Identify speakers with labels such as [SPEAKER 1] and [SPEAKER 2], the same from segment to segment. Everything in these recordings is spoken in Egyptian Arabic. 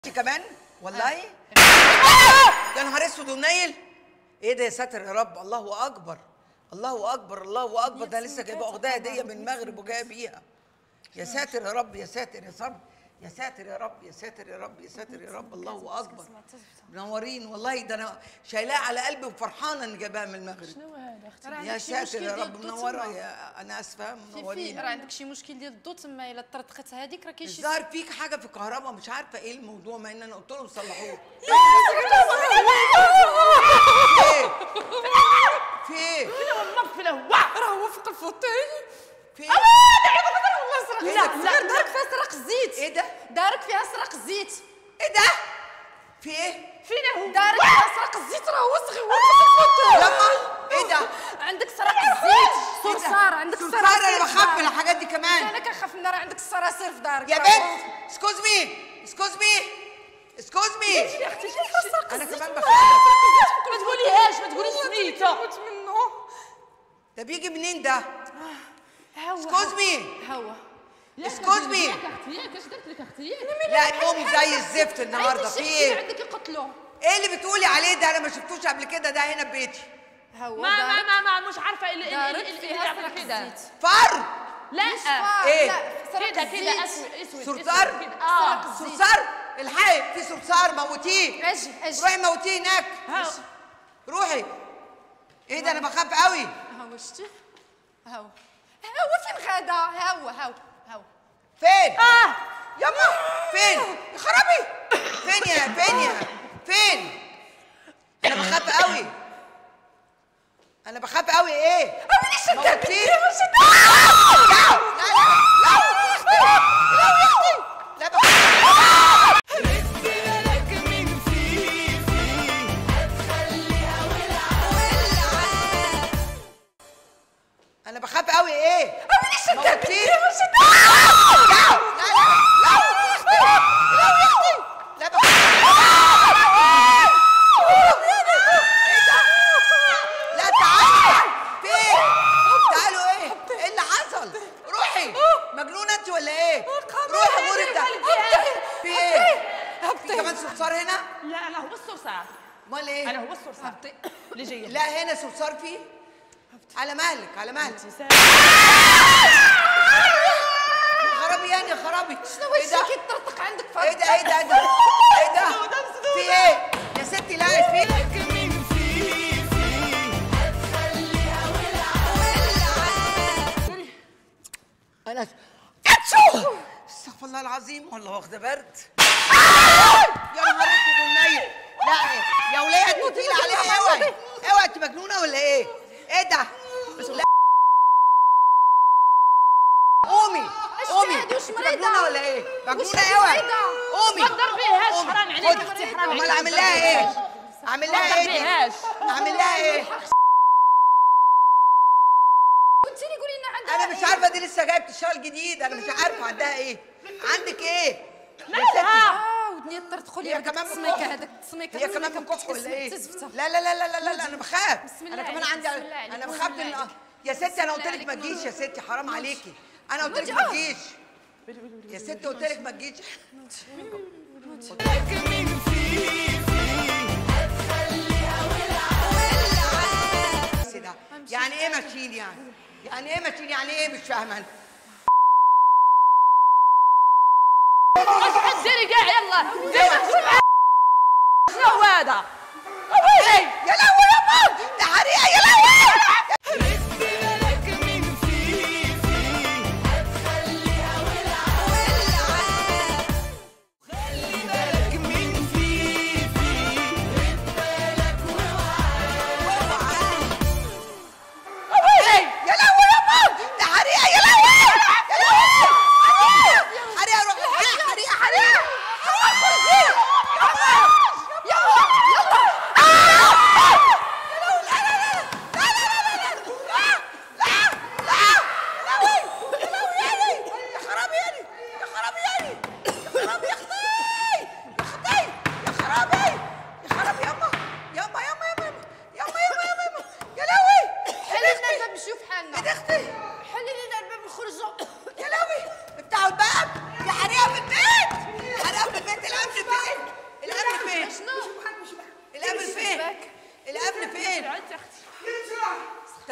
[SPEAKER 1] انت كمان والله يا نهار اسود ونيل ايه ده يا ساتر يا رب الله اكبر الله اكبر الله اكبر ده لسه جايبه واخداها هديه من المغرب وجايه بيها يا ساتر يا رب يا ساتر يا رب يا ساتر يا رب يا ساتر يا رب يا ساتر يا رب الله اكبر منورين والله ده انا شايلاها على قلبي وفرحانه اني جايباها من المغرب
[SPEAKER 2] شنو هذا اختي
[SPEAKER 3] راه
[SPEAKER 1] يا
[SPEAKER 3] عندك شي
[SPEAKER 1] ساتر
[SPEAKER 3] مشكل
[SPEAKER 1] يا
[SPEAKER 3] ديال
[SPEAKER 1] رب
[SPEAKER 3] الضو
[SPEAKER 1] منوره
[SPEAKER 3] تما.
[SPEAKER 1] يا انا اسفه
[SPEAKER 3] في في
[SPEAKER 1] منورين
[SPEAKER 3] راه عندك شي مشكل ديال الضو تما الا طرطقت هذيك راه كاين شي
[SPEAKER 1] الظاهر فيك حاجه في الكهرباء مش عارفه ايه الموضوع مع ان انا قلت لهم صلحوه في ايه؟ في ايه؟
[SPEAKER 2] المغفله واه
[SPEAKER 3] راه هو فوق الفوتيل
[SPEAKER 1] في ايه؟
[SPEAKER 3] والله سرق
[SPEAKER 1] لا،
[SPEAKER 3] الزيت
[SPEAKER 1] لا،
[SPEAKER 3] غير
[SPEAKER 1] لا.
[SPEAKER 3] دارك فيها سرق الزيت
[SPEAKER 1] ايه ده؟
[SPEAKER 3] دارك فيها سرق الزيت
[SPEAKER 1] ايه ده؟ في ايه؟
[SPEAKER 2] فينا هو
[SPEAKER 3] دارك فيها سرق الزيت راه هو صغير هو فوق الفوتيل
[SPEAKER 1] لما ايه ده؟
[SPEAKER 3] عندك سرق الزيت صرصار عندك
[SPEAKER 1] صرصار انا
[SPEAKER 3] صراصير في
[SPEAKER 1] بخاف من
[SPEAKER 3] دارك.
[SPEAKER 1] الحاجات دي كمان
[SPEAKER 3] انا كنخاف من راه عندك الصراصير في دارك
[SPEAKER 1] يا
[SPEAKER 3] راه
[SPEAKER 1] بنت اسكوز مي اسكوز مي اسكوز مي
[SPEAKER 2] يا اختي شي-
[SPEAKER 1] انا كمان
[SPEAKER 2] ما
[SPEAKER 1] بخاف
[SPEAKER 2] تقوليهاش ما تقوليش سميتو
[SPEAKER 3] كنت منه
[SPEAKER 1] ده بيجي منين ده؟
[SPEAKER 3] هو
[SPEAKER 1] اسكوز مي
[SPEAKER 3] هو
[SPEAKER 1] اسكوز مي
[SPEAKER 2] ياك اختي ياك اش درت لك اختي ياك
[SPEAKER 1] لا ام زي الزفت النهارده في ايه؟
[SPEAKER 3] عندك يقتلوا
[SPEAKER 1] ايه اللي بتقولي عليه ده انا ما شفتوش قبل كده ده هنا بيتي
[SPEAKER 3] هو
[SPEAKER 2] ما ما
[SPEAKER 3] دارك
[SPEAKER 2] ما ما مش عارفه اللي اللي
[SPEAKER 3] دارك
[SPEAKER 2] اللي
[SPEAKER 3] فيها
[SPEAKER 2] يعمل
[SPEAKER 3] سرق
[SPEAKER 2] كده
[SPEAKER 3] الزيت
[SPEAKER 1] فر
[SPEAKER 2] لا
[SPEAKER 3] مش فار،
[SPEAKER 1] إيه؟
[SPEAKER 3] لا سرق
[SPEAKER 2] كده
[SPEAKER 3] الزيت.
[SPEAKER 2] كده اسود اسود
[SPEAKER 1] صرصار؟
[SPEAKER 2] أسود كده. اه
[SPEAKER 3] سرق الزيت.
[SPEAKER 1] صرصار الحقي في صرصار موتيه
[SPEAKER 3] اجي اجي
[SPEAKER 1] روحي موتيه هناك
[SPEAKER 2] ها.
[SPEAKER 1] روحي ايه ده انا بخاف قوي
[SPEAKER 3] هو شتي هو هو فين غدا هو هو هو
[SPEAKER 1] فين
[SPEAKER 2] اه
[SPEAKER 1] يما فين يا خرابي فين يا فين يا فين انا بخاف قوي انا بخاف قوي ايه موتيه لا لا لا لا بخاف انا بخاف قوي ايه موتيه لا لا لا لا بخاف لا تعالوا فين تعالوا ايه ايه اللي حصل روحي مجنونه انت ولا ايه روحي غوري ده في ايه في كمان صرصار هنا
[SPEAKER 2] لا انا هو الصرصار
[SPEAKER 1] امال ايه
[SPEAKER 2] انا هو الصرصار اللي جايه
[SPEAKER 1] لا هنا صرصار فيه على مهلك على مهلك يا خرابي يعني يا خرابي
[SPEAKER 3] شنو
[SPEAKER 1] ايه ده
[SPEAKER 3] هادشي كيطرطق عندك في
[SPEAKER 1] ايه ده ايه ده ايه ده ايه ده في ايه يا ستي لا في انا اتشو استغفر الله العظيم والله واخده برد يا نهار اسود والنيل لا يا وليه انت تقيله عليها اوعي اوعي انت مجنونه ولا ايه؟ ايه ده؟ لا قومي قومي
[SPEAKER 3] هادي وش
[SPEAKER 1] انت
[SPEAKER 3] مريضة؟
[SPEAKER 1] مجنونه ولا ايه؟
[SPEAKER 3] وش
[SPEAKER 1] مجنونه
[SPEAKER 3] هادي
[SPEAKER 1] اوعي
[SPEAKER 3] مريضة؟
[SPEAKER 1] قومي
[SPEAKER 2] ما تضربيهاش
[SPEAKER 1] قومي.
[SPEAKER 2] حرام عليك
[SPEAKER 1] خدي.
[SPEAKER 2] اختي حرام عليك
[SPEAKER 1] امال اعمل لها ايه؟ اعمل لها
[SPEAKER 2] ما
[SPEAKER 1] ايه دي؟
[SPEAKER 2] تضربيهاش
[SPEAKER 1] اعمل لها ايه؟
[SPEAKER 3] قلت لي قولي لنا عندها
[SPEAKER 1] انا مش
[SPEAKER 3] إيه؟
[SPEAKER 1] عارفه دي لسه جايه بتشتغل جديد انا مش عارفه عندها ايه عندك ايه
[SPEAKER 2] مالها
[SPEAKER 3] اه ودنيا طرطقوا لي
[SPEAKER 1] هي
[SPEAKER 3] هذاك
[SPEAKER 1] كمان
[SPEAKER 3] التصميكه
[SPEAKER 1] بتكح.
[SPEAKER 3] هذاك التصميكه
[SPEAKER 1] هي كمان بتكح ولا ايه
[SPEAKER 3] تزفتها
[SPEAKER 1] لا لا لا لا لا لا, لا انا بخاف
[SPEAKER 3] بسم
[SPEAKER 1] انا
[SPEAKER 3] الله
[SPEAKER 1] كمان
[SPEAKER 3] عليك،
[SPEAKER 1] عندي
[SPEAKER 3] بسم الله عليك،
[SPEAKER 1] انا
[SPEAKER 3] بسم
[SPEAKER 1] بخاف
[SPEAKER 3] الله
[SPEAKER 1] من
[SPEAKER 3] عليك.
[SPEAKER 1] يا ستي انا
[SPEAKER 3] بسم
[SPEAKER 1] قلت
[SPEAKER 3] الله
[SPEAKER 1] لك ما
[SPEAKER 3] عليك،
[SPEAKER 1] تجيش يا ستي حرام عليكي انا قلت لك
[SPEAKER 3] نوجي.
[SPEAKER 1] ما
[SPEAKER 3] آه.
[SPEAKER 1] تجيش يا ستي قلت لك ما تجيش بس ده. يعني ايه ماشيين يعني يعني ايه ماشيين يعني ايه مش فاهمه انا
[SPEAKER 2] اش ديري كاع يلا شنو هو هذا ويلي
[SPEAKER 1] يا لهوي يا ماما ده حريقه يا لهوي
[SPEAKER 2] ويلي
[SPEAKER 1] يا لهوي يا ماما ده حريقه يا لهوي يا لهوي حريقه روح حريقه حريقه حريقه يلا يلا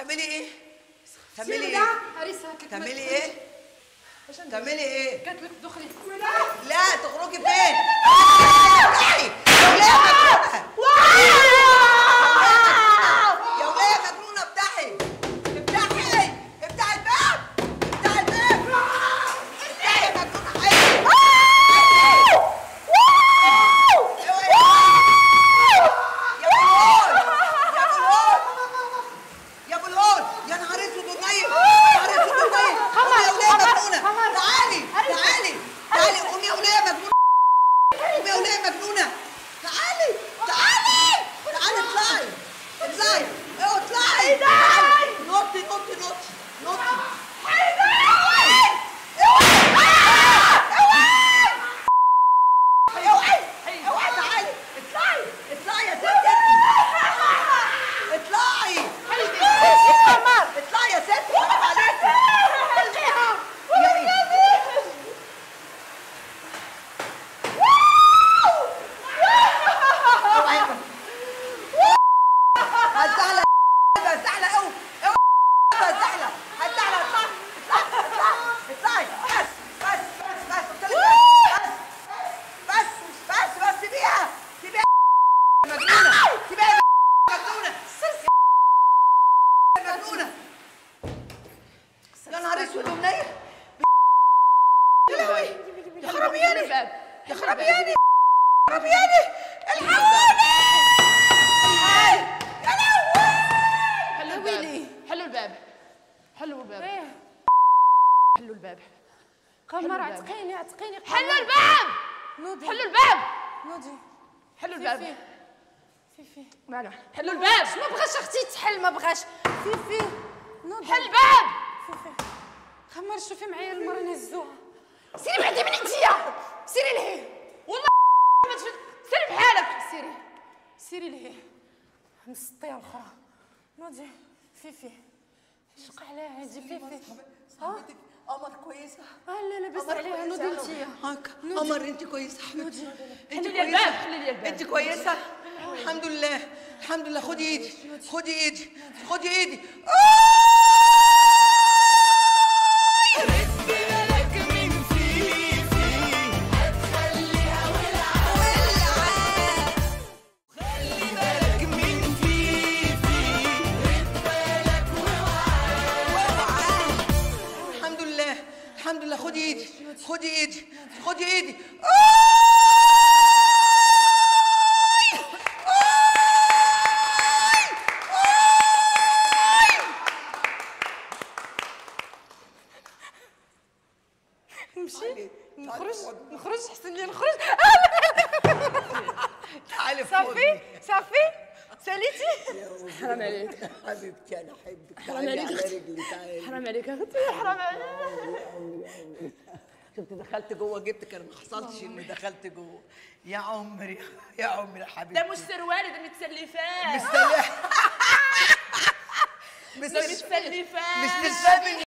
[SPEAKER 1] تعملي ايه تعملي ايه
[SPEAKER 3] عريس هات لك
[SPEAKER 1] تعملي ايه تعملي ايه
[SPEAKER 3] قالت لك دخلي
[SPEAKER 1] لا تخرجي فين افتحي يا وليه يا وليه مجنونه افتحي افتحي افتحي الباب افتحي الباب افتحي يا مجنونه حي يا ابو الهول يا نهار اسود ونيل يا نهار اسود ونيل قومي يا وليه مجنونه تعالي تعالي تعالي قومي يا وليه مجنونه قومي يا وليه مجنونه تعالي تعالي تعالي اطلعي اطلعي ايوه اطلعي تعالي نطي نطي نطي نطي اوعي اوعي تعالي اطلعي اطلعي يا ست اطلعي اطلعي يا ست حرام عليكي يا اوعي هتزعلق هتزعلق قوي اوعي هتزعلق هتزعلق اطلعي اطلعي اطلعي بس بس بس بس قلت لك بس بس بس بس سيبيها سيبيها مجنونة سيبيها مجنونة مجنونة يا نهار اسود ومنيل يا لهوي يا خرابياني يا خرابياني خرابياني الحقوني يا لهوي
[SPEAKER 2] حلوا الباب حلوا الباب حلوا الباب حلوا الباب
[SPEAKER 3] قمر عتقيني عتقيني
[SPEAKER 2] حلوا الباب
[SPEAKER 3] نوضي
[SPEAKER 2] حلوا الباب
[SPEAKER 3] نوضي
[SPEAKER 2] حلوا الباب
[SPEAKER 3] في في
[SPEAKER 2] معنا حلوا الباب
[SPEAKER 3] ما بغاش اختي تحل ما بغاش في في نوضي
[SPEAKER 2] حل الباب
[SPEAKER 3] في في خمر شوفي معايا المرة نهزوها سيري بعدي من انتيا سيري لهيه
[SPEAKER 2] والله ما تفل سير بحالك
[SPEAKER 3] سيري سيري لهيه مسطيه الاخرى نوضي في في شق عليها هادي في في ها
[SPEAKER 1] قمر كويسة
[SPEAKER 3] اه لا لاباس عليها نوضي انتيا
[SPEAKER 1] هاك قمر انت كويسة حبيبتي انت
[SPEAKER 2] حلي لي الباب حلي لي الباب
[SPEAKER 1] انت كويسة الحمد لله الحمد لله خدي ايدي خدي ايدي خدي ايدي الحمد لله الحمد لله خدي ايدي خدي ايدي خدي ايدي
[SPEAKER 3] نمشي نخرج نخرج حسن لي نخرج
[SPEAKER 1] تعالي
[SPEAKER 3] صافي صافي ساليتي
[SPEAKER 2] حرام عليك
[SPEAKER 1] حبيبتي انا احبك
[SPEAKER 2] حرام
[SPEAKER 1] تعالي
[SPEAKER 2] عليك
[SPEAKER 1] على
[SPEAKER 2] اختي
[SPEAKER 1] رجلي تعالي
[SPEAKER 2] حرام عليك يا اختي حرام عليك
[SPEAKER 1] شفت دخلت جوه جبتك انا ما حصلتش اني دخلت جوه يا عمري يا عمري حبيبتي
[SPEAKER 2] ده مش سروالي ده متسلفات
[SPEAKER 1] مستنيه
[SPEAKER 2] ده متسلفات
[SPEAKER 1] مستنيه